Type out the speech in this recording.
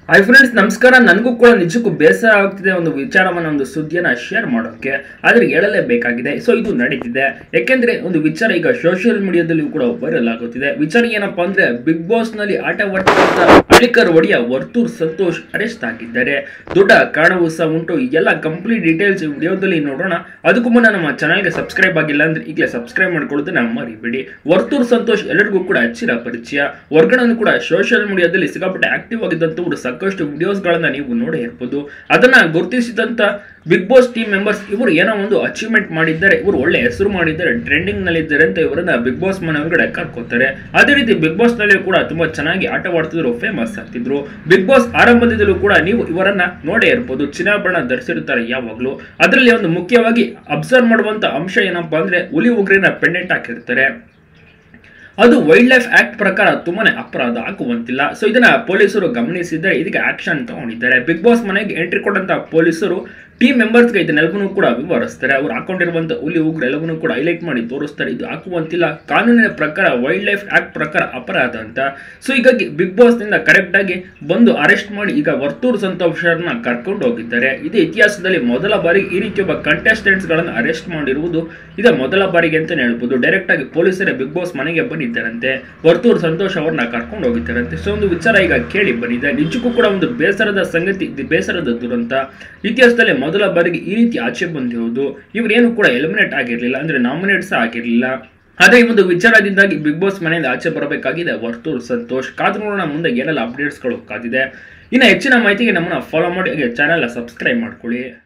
hi friends ನಮಸ್ಕಾರ ನನಗೂ ಕೂಡ ನಿಜಕ್ಕೂ ಬೇಸರ ಆಗ್ತಿದೆ ಒಂದು ವಿಚಾರವನ್ನ ಒಂದು ಸುದ್ದಿಯನ್ನ ಶೇರ್ ಮಾಡೋಕೆ ಆದ್ರೆ ಹೇಳಲೇಬೇಕಾಗಿದೆ ಸೊ ಇದು ನಡೀತಿದೆ ಯಾಕೆಂದ್ರೆ ಒಂದು ವಿಚಾರ ಈಗ ಸೋಷಿಯಲ್ ಮೀಡಿಯಾದಲ್ಲಿ ಕೂಡ ವೈರಲ್ ಆಗುತ್ತಿದೆ ವಿಚಾರ ಏನಪ್ಪಾ ಅಂದ್ರೆ ಬಿಗ್ ಬಾಸ್ ನಲ್ಲಿ ಆಟವಾಡುವಂತ ಹಳ್ಳಿಕರ್ ಒಡೆಯ ವರ್ತೂರ್ ಸಂತೋಷ್ ಅರೆಸ್ಟ್ ಆಗಿದ್ದಾರೆ ದೊಡ್ಡ ಕಾರಣವೂ ಸಹ ಉಂಟು ಎಲ್ಲ ಕಂಪ್ಲೀಟ್ ಡೀಟೇಲ್ಸ್ ವಿಡಿಯೋದಲ್ಲಿ ನೋಡೋಣ ಅದಕ್ಕೂ ಮುನ್ನ ನಮ್ಮ ಚಾನಲ್ಗೆ ಸಬ್ಸ್ಕ್ರೈಬ್ ಆಗಿಲ್ಲ ಅಂದ್ರೆ ಈಗಲೇ ಸಬ್ಸ್ಕ್ರೈಬ್ ಮಾಡ್ಕೊಳ್ಳೋದನ್ನ ಮರಿಬೇಡಿ ವರ್ತೂರ್ ಸಂತೋಷ್ ಎಲ್ಲರಿಗೂ ಕೂಡ ಹಚ್ಚಿರ ಪರಿಚಯ ವರ್ಗಣನು ಕೂಡ ಸೋಷಿಯಲ್ ಮೀಡಿಯಾದಲ್ಲಿ ಸಿಕ್ಕಾಪಟ್ಟೆ ಆಕ್ಟಿವ್ ಆಗಿದ್ದಂಥವ್ರು ಸಾಕಷ್ಟು ವಿಡಿಯೋಸ್ಗಳನ್ನ ನೀವು ನೋಡೇ ಇರ್ಬೋದು ಅದನ್ನ ಗುರುತಿಸಿದಂತ ಬಿಗ್ ಬಾಸ್ ಟೀಮ್ ಮೆಂಬರ್ಸ್ ಇವರು ಏನೋ ಒಂದು ಅಚೀವ್ಮೆಂಟ್ ಮಾಡಿದ್ದಾರೆ ಇವರು ಒಳ್ಳೆ ಹೆಸರು ಮಾಡಿದ್ದಾರೆ ಟ್ರೆಂಡಿಂಗ್ ನಲ್ಲಿ ಇದ್ದಾರೆ ಅಂತ ಇವರನ್ನ ಬಿಗ್ ಬಾಸ್ ಮನೆ ಒಳಗಡೆ ಕರ್ಕೋತಾರೆ ಅದೇ ರೀತಿ ಬಿಗ್ ಬಾಸ್ ನಲ್ಲಿ ಕೂಡ ತುಂಬಾ ಚೆನ್ನಾಗಿ ಆಟವಾಡ್ತಿದ್ರು ಫೇಮಸ್ ಆಗ್ತಿದ್ರು ಬಿಗ್ ಬಾಸ್ ಆರಂಭದಿಂದಲೂ ಕೂಡ ನೀವು ಇವರನ್ನ ನೋಡೇ ಇರ್ಬೋದು ಚಿನ್ನಾಭರಣ ಧರಿಸಿರ್ತಾರೆ ಯಾವಾಗ್ಲೂ ಅದರಲ್ಲಿ ಒಂದು ಮುಖ್ಯವಾಗಿ ಅಬ್ಸರ್ವ್ ಮಾಡುವಂತ ಅಂಶ ಏನಪ್ಪಾ ಅಂದ್ರೆ ಹುಲಿ ಉಗ್ರಿನ ಪೆಂಡೆಂಟ್ ಹಾಕಿರ್ತಾರೆ ಅದು ವೈಲ್ಡ್ ಲೈಫ್ ಆಕ್ಟ್ ಪ್ರಕಾರ ತುಂಬಾನೇ ಅಪರಾಧ ಆಗುವಂತಿಲ್ಲ ಸೊ ಇದನ್ನ ಪೊಲೀಸರು ಗಮನಿಸಿದ್ದಾರೆ ಇದಕ್ಕೆ ಆಕ್ಷನ್ ತಗೊಂಡಿದ್ದಾರೆ ಬಿಗ್ ಬಾಸ್ ಮನೆಗೆ ಎಂಟ್ರಿ ಕೊಟ್ಟಂತ ಪೊಲೀಸರು ಟೀಮ್ ಮೆಂಬರ್ಸ್ಗೆ ಇದನ್ನೆಲ್ಲವನ್ನೂ ಕೂಡ ವಿವರಿಸ್ತಾರೆ ಅವ್ರು ಹಾಕೊಂಡಿರುವಂತ ಹುಲಿ ಉಗ್ರ ಎಲ್ಲವನ್ನೂ ಕೂಡ ಹೈಲೈಟ್ ಮಾಡಿ ತೋರಿಸ್ತಾರೆ ಇದು ಹಾಕುವಂತಿಲ್ಲ ಕಾನೂನಿನ ಪ್ರಕಾರ ವೈಲ್ಡ್ ಲೈಫ್ ಆಕ್ಟ್ ಪ್ರಕಾರ ಅಪರಾಧ ಅಂತ ಸೊ ಹೀಗಾಗಿ ಬಿಗ್ ಬಾಸ್ ನಿಂದ ಕರೆಕ್ಟ್ ಆಗಿ ಬಂದು ಅರೆಸ್ಟ್ ಮಾಡಿ ಈಗ ವರ್ತೂರ್ ಸಂತೋಷರನ್ನ ಕರ್ಕೊಂಡು ಹೋಗಿದ್ದಾರೆ ಇದು ಇತಿಹಾಸದಲ್ಲಿ ಮೊದಲ ಬಾರಿಗೆ ಈ ರೀತಿ ಒಬ್ಬ ಕಂಟೆಸ್ಟೆಂಟ್ಸ್ ಗಳನ್ನ ಅರೆಸ್ಟ್ ಮಾಡಿರುವುದು ಇದೇ ಮೊದಲ ಬಾರಿಗೆ ಅಂತಾನೆ ಹೇಳ್ಬೋದು ಡೈರೆಕ್ಟ್ ಆಗಿ ಪೊಲೀಸರೇ ಬಿಗ್ ಬಾಸ್ ಮನೆಗೆ ಬಂದಿದ್ದಾರಂತೆ ವರ್ತೂರ್ ಸಂತೋಷ್ ಅವ್ರನ್ನ ಕರ್ಕೊಂಡು ಹೋಗಿದ್ದಾರಂತೆ ಸೊ ಒಂದು ವಿಚಾರ ಈಗ ಕೇಳಿ ಬಂದಿದೆ ನಿಜಕ್ಕೂ ಕೂಡ ಒಂದು ಬೇಸರದ ಸಂಗತಿ ಇದು ಬೇಸರದ ದುರಂತ ಇತಿಹಾಸದಲ್ಲಿ ಮೊದಲ ಬಾರಿಗೆ ಈ ರೀತಿ ಆಚೆ ಬಂದಿರುವುದು ಇವರೇನು ಕೂಡ ಎಲಿಮಿನೇಟ್ ಆಗಿರಲಿಲ್ಲ ಅಂದ್ರೆ ನಾಮಿನೇಟ್ ಸಹ ಆಗಿರಲಿಲ್ಲ ಅದೇ ಈ ಒಂದು ವಿಚಾರದಿಂದಾಗಿ ಬಿಗ್ ಬಾಸ್ ಮನೆಯಿಂದ ಆಚೆ ಬರಬೇಕಾಗಿದೆ ವರ್ತೂರ್ ಸಂತೋಷ್ ಕಾದು ನೋಡೋಣ ಮುಂದೆ ಏನೆಲ್ಲ ಅಪ್ಡೇಟ್ಸ್ಗಳು ಕಾದಿದೆ ಇನ್ನು ಹೆಚ್ಚಿನ ಮಾಹಿತಿಗೆ ನಮ್ಮನ್ನ ಫಾಲೋ ಮಾಡಿ ಹಾಗೆ ಚಾನೆಲ್ ಸಬ್ಸ್ಕ್ರೈಬ್ ಮಾಡ್ಕೊಳ್ಳಿ